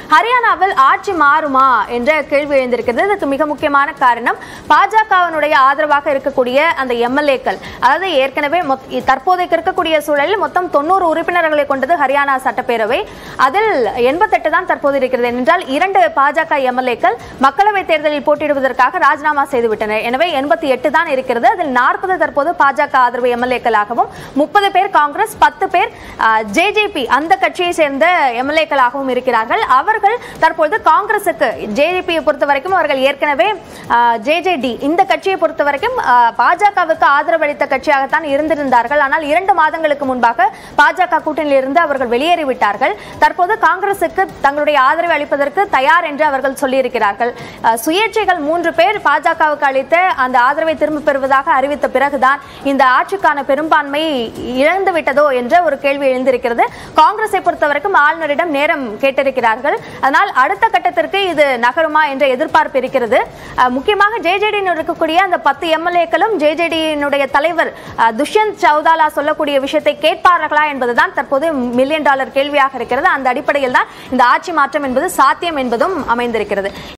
ஹரியானாவில் ஆட்சி மாறுமா என்ற கேள்வி எழுந்திருக்கிறது இதுக்கு மிக முக்கியமான காரணம் பாஜகவினுடைய ஆதரவாக இருக்கக்கூடிய அந்த எம்எல்ஏக்கள் அதாவது ஏற்கனவே மொத்- தற்போதைக்கு இருக்கக்கூடிய சூழலில் மொத்தம் தொண்ணூறு உறுப்பினர்களை கொண்டது ஹரியானா சட்டப்பேரவை அதில் எண்பத்தெட்டு தான் தற்போது இருக்கிறது என்றால் இரண்டு பாஜக எம்எல்ஏக்கள் மக்களவை தேர்தலில் போட்டியிடுவதற்காக ராஜினாமா செய்துவிட்டனர் எனவே எண்பத்தி எட்டு தான் இருக்கிறது அதில் நாற்பது தற்போது பாஜக ஆதரவு எம்எல்ஏக்களாகவும் முப்பது பேர் காங்கிரஸ் பத்து பேர் ஜேஜேபி அந்த கட்சியை சேர்ந்த எம்எல்ஏக்களாகவும் இருக்கிறார்கள் அவர்கள் தற்பொழுது காங்கிரசுக்கு ஜேஜேபியை பொறுத்த வரைக்கும் அவர்கள் ஏற்கனவே ஜேஜேடி இந்த கட்சியை பொறுத்த வரைக்கும் பாஜகவுக்கு ஆதரவளித்த கட்சியாகத்தான் இருந்திருந்தார்கள் ஆனால் இரண்டு மாதங்களுக்கு முன்பாக பாஜக கூட்டணியில் இருந்து அவர்கள் வெளியேறிவிட்டார்கள் தற்போது காங்கிரசுக்கு தங்களுடைய ஆதரவை அளிப்பதற்கு தயார் என்று அவர்கள் சொல்லியிருக்கிறார்கள் அஹ், சுயேட்சைகள் மூன்று பேர் பாஜகவுக்கு அளித்த அந்த ஆதரவை திரும்ப பெறுவதாக அறிவித்த பிறகுதான் இந்த ஆட்சிக்கான பெரும்பான்மை இழந்து விட்டதோ என்ற ஒரு கேள்வி எழுந்திருக்கிறது காங்கிரஸை பொறுத்தவரைக்கும் ஆளுநரிடம் நேரம் கேட்டிருக்கிறார்கள் அதனால் அடுத்த கட்டத்திற்கு இது நகருமா என்ற எதிர்பார்ப்பு இருக்கிறது அஹ், முக்கியமாக ஜேஜேடியில் இருக்கக்கூடிய அந்த பத்து எம்எல்ஏக்களும் ஜேஜேடியினுடைய தலைவர் அஹ், துஷ்யந்த் சௌதாலா சொல்லக்கூடிய விஷயத்தை கேட்பார்களா என்பதுதான் தற்போது மில்லியன் டாலர் கேள்வியாக இருக்கிறது அந்த அடிப்படையில் தான் இந்த ஆட்சி மாற்றம் என்பது சாத்தியம் என்பதும் அமைந்திருக்கிறது